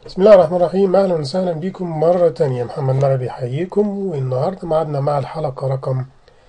بسم الله الرحمن الرحيم اهلا وسهلا بكم مرة تانية محمد مرة بيحييكم والنهاردة معادنا مع الحلقة رقم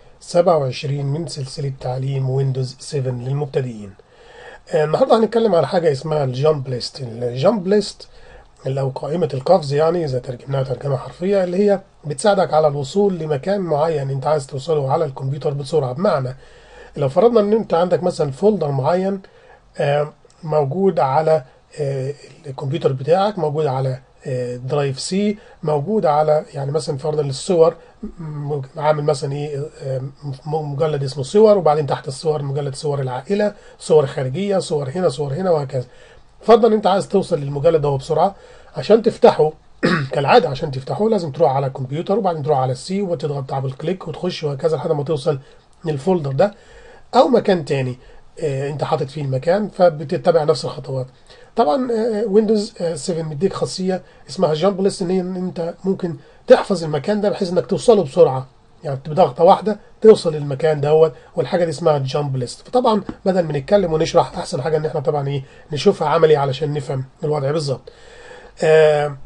27 من سلسلة تعليم ويندوز 7 للمبتدئين آه، النهاردة هنتكلم على حاجة اسمها الجامب ليست الجامب ليست أو قائمة القفز يعني إذا ترجمناها ترجمة حرفية اللي هي بتساعدك على الوصول لمكان معين أنت عايز توصله على الكمبيوتر بسرعة بمعنى لو فرضنا إن أنت عندك مثلا فولدر معين آه، موجود على آه، الكمبيوتر بتاعك موجود على آه، درايف سي موجود على يعني مثلا فرضا الصور م- عامل مثلا ايه آه، م- مجلد اسمه صور وبعدين تحت الصور مجلد صور العائله صور خارجيه صور هنا صور هنا وهكذا فرضا انت عايز توصل للمجلد ده بسرعه عشان تفتحه كالعاده عشان تفتحه لازم تروح على الكمبيوتر وبعدين تروح على السي وتضغط دبل كليك وتخش وهكذا لحد ما توصل للفولدر ده او مكان تاني آه، انت حاطط فيه المكان فبتتبع نفس الخطوات طبعا ويندوز 7 مديك خاصيه اسمها جامب ليست ان هي ان انت ممكن تحفظ المكان ده بحيث انك توصله بسرعه يعني بضغطه واحده توصل للمكان دوت والحاجه دي اسمها جامب ليست فطبعا بدل ما نتكلم ونشرح احسن حاجه ان احنا طبعا ايه نشوفها عملي علشان نفهم الوضع بالظبط آه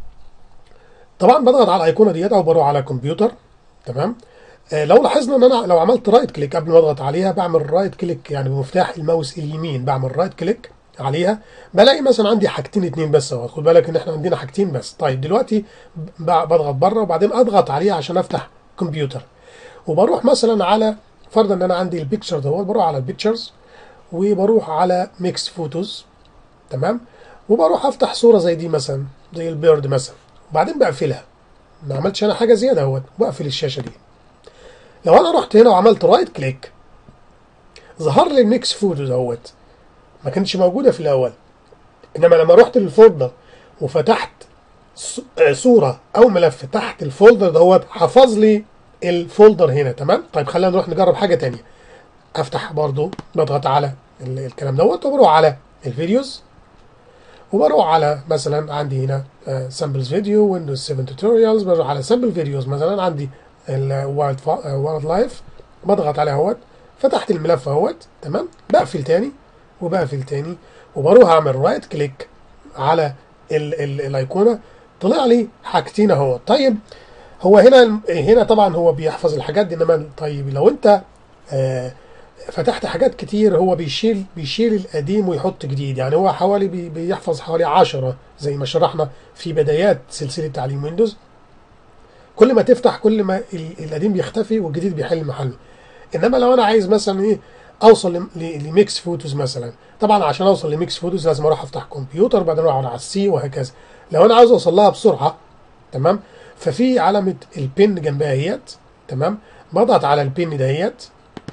طبعا بضغط على الايقونه ديت او بروح على الكمبيوتر تمام آه، لو لاحظنا ان انا لو عملت رايت كليك قبل ما اضغط عليها بعمل رايت كليك يعني بمفتاح الماوس اليمين بعمل رايت كليك عليها بلاقي مثلا عندي حاجتين اتنين بس اهو خد بالك ان احنا عندنا حاجتين بس طيب دلوقتي ب- بضغط بره وبعدين اضغط عليها عشان افتح كمبيوتر وبروح مثلا على فرضا ان انا عندي البيكتشر دوت بروح على البيكتشرز وبروح على ميكس فوتوز تمام وبروح افتح صوره زي دي مثلا زي البيرد مثلا وبعدين بقفلها ما عملتش انا حاجه زياده اهوت بقفل الشاشه دي لو انا رحت هنا وعملت رايت كليك ظهر لي الميكس فوتوز اهوت ما كانتش موجوده في الاول انما لما رحت للفولدر وفتحت ص- آه، صوره او ملف تحت الفولدر دوت حفظ لي الفولدر هنا تمام طيب خلينا نروح نجرب حاجه تانية افتح برضو بضغط على ال- الكلام دوت وبروح على الفيديوز وبروح على مثلا عندي هنا سامبلز فيديو ويندوز 7 توتوريالز بروح على سامبل فيديوز مثلا عندي الوايلد وايلد لايف بضغط عليه اهوت فتحت الملف اهوت تمام بقفل تاني وبقفل تاني وبروح اعمل رايت كليك على ال ال الايقونه طلع لي حاجتين اهو طيب هو هنا هنا طبعا هو بيحفظ الحاجات دي انما طيب لو انت آه فتحت حاجات كتير هو بيشيل بيشيل القديم ويحط جديد يعني هو حوالي بي بيحفظ حوالي 10 زي ما شرحنا في بدايات سلسله تعليم ويندوز كل ما تفتح كل ما ال- القديم بيختفي والجديد بيحل محله انما لو انا عايز مثلا ايه اوصل لم- ل- لميكس فوتوز مثلا طبعا عشان اوصل لميكس فوتوز لازم اروح افتح كمبيوتر بعدين اروح على السي وهكذا لو انا عاوز اوصل لها بسرعه تمام ففي علامه البن جنبها اهيت تمام بضغط على البن دهيت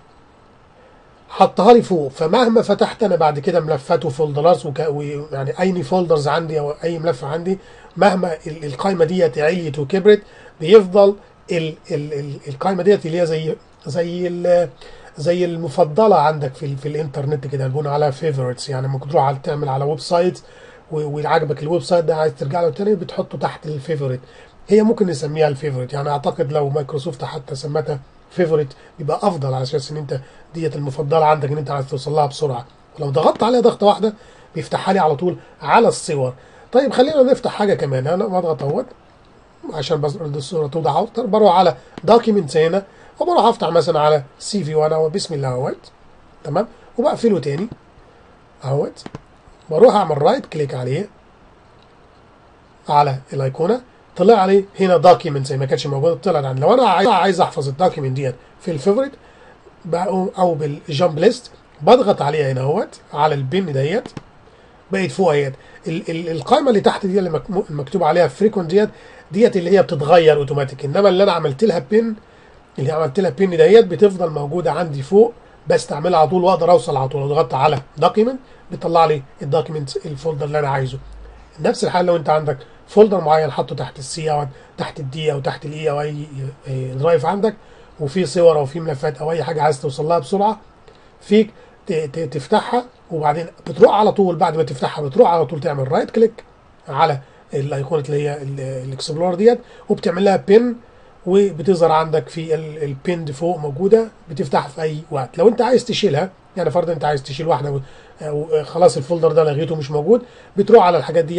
حطها لي فوق فمهما فتحت انا بعد كده ملفات وفولدرات وك... ويعني اي فولدرز عندي او اي ملف عندي مهما ال- القائمه ديت عليت وكبرت بيفضل ال... ال... ال... القائمه ديت اللي هي زي زي ال... زي المفضله عندك في ال... في الانترنت كده بنقول على فيفورتس يعني ممكن تروح على تعمل على ويب سايت و- وعجبك الويب سايت ده عايز ترجع له تاني بتحطه تحت الفيفوريت هي ممكن نسميها الفيفوريت يعني اعتقد لو مايكروسوفت حتى سمتها فيفوريت يبقى افضل على اساس ان انت ديت المفضله عندك ان انت عايز توصل لها بسرعه ولو ضغطت عليها ضغطه واحده بيفتحها لي على طول على الصور طيب خلينا نفتح حاجه كمان انا بضغط اهوت عشان بس الصوره توضح اكتر بروح على دوكيمنتس هنا وبروح افتح مثلا على سي في 1 اهو بسم الله اهوت تمام وبقفله تاني اهوت بروح اعمل رايت كليك عليه على الايقونه طلع لي هنا دوكيمنت زي ما كانتش موجوده طلعت عندي لو انا عايز عايز احفظ الدوكيمنت ديت في الفيفوريت بقوم- او بالجامب ليست بضغط عليها هنا اهوت على البن ديت بقت فوق اهيت ال- ال- القائمه اللي تحت دي اللي مك- مكتوب عليها فريكونت ديت ديت اللي هي بتتغير اوتوماتيك انما اللي انا عملت لها بن اللي عملت لها بن ديت بتفضل موجوده عندي فوق بستعملها على طول واقدر اوصل على طول لو ضغطت على دوكيمنت بيطلع لي الدوكيمنت الفولدر اللي انا عايزه نفس الحال لو انت عندك فولدر معين حاطه تحت السي او تحت الدي او تحت الاي او اي اي درايف عندك وفي صور او في ملفات او اي حاجه عايز توصل لها بسرعه فيك ت- ت- تفتحها وبعدين بتروح على طول بعد ما تفتحها بتروح على طول تعمل رايت كليك على الايقونه اللي هي ال- الاكسبلور ديت وبتعمل لها بن وبتظهر عندك في البيند فوق موجوده بتفتحها في اي وقت لو انت عايز تشيلها يعني فرضا انت عايز تشيل واحده و- او خلاص الفولدر ده لغيته مش موجود بتروح على الحاجات ديت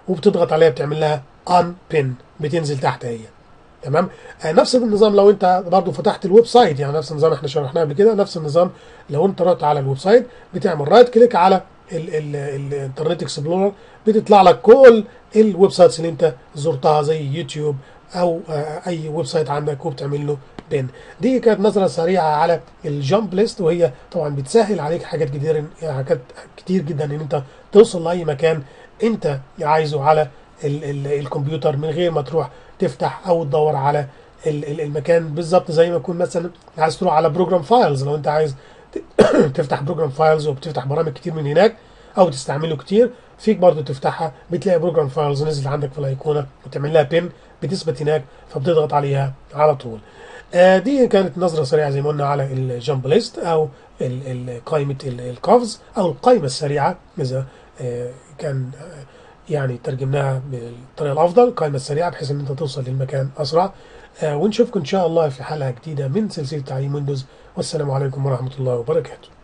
وبتضغط عليها بتعمل لها ان بين بتنزل تحت هي تمام آه نفس النظام لو انت برضو فتحت الويب سايت يعني نفس النظام احنا شرحناه قبل كده نفس النظام لو انت رحت على الويب سايت بتعمل رايت كليك على الانترنت اكسبلورر بتطلع لك كل الويب سايتس اللي انت زرتها زي يوتيوب او آه اي ويب سايت عندك وبتعمل له بين دي كانت نظره سريعه على الجامب ليست وهي طبعا بتسهل عليك حاجات كتير حاجات كتير جدا ان انت توصل لاي مكان انت عايزه على ال ال الكمبيوتر من غير ما تروح تفتح او تدور على ال المكان بالظبط زي ما يكون مثلا عايز تروح على بروجرام فايلز لو انت عايز تفتح بروجرام فايلز وبتفتح برامج كتير من هناك او تستعمله كتير فيك برضو تفتحها بتلاقي بروجرام فايلز نزلت عندك في الايقونه وتعمل لها بين بتثبت هناك فبتضغط عليها على طول آه دي كانت نظره سريعه زي ما قلنا على الجامب ليست او قائمه الكافز او القائمه السريعه اذا آه كان آه يعني ترجمناها بالطريقه الافضل القائمه السريعه بحيث ان انت توصل للمكان اسرع ونشوفكم ان شاء الله في حلقه جديده من سلسله تعليم ويندوز والسلام عليكم ورحمه الله وبركاته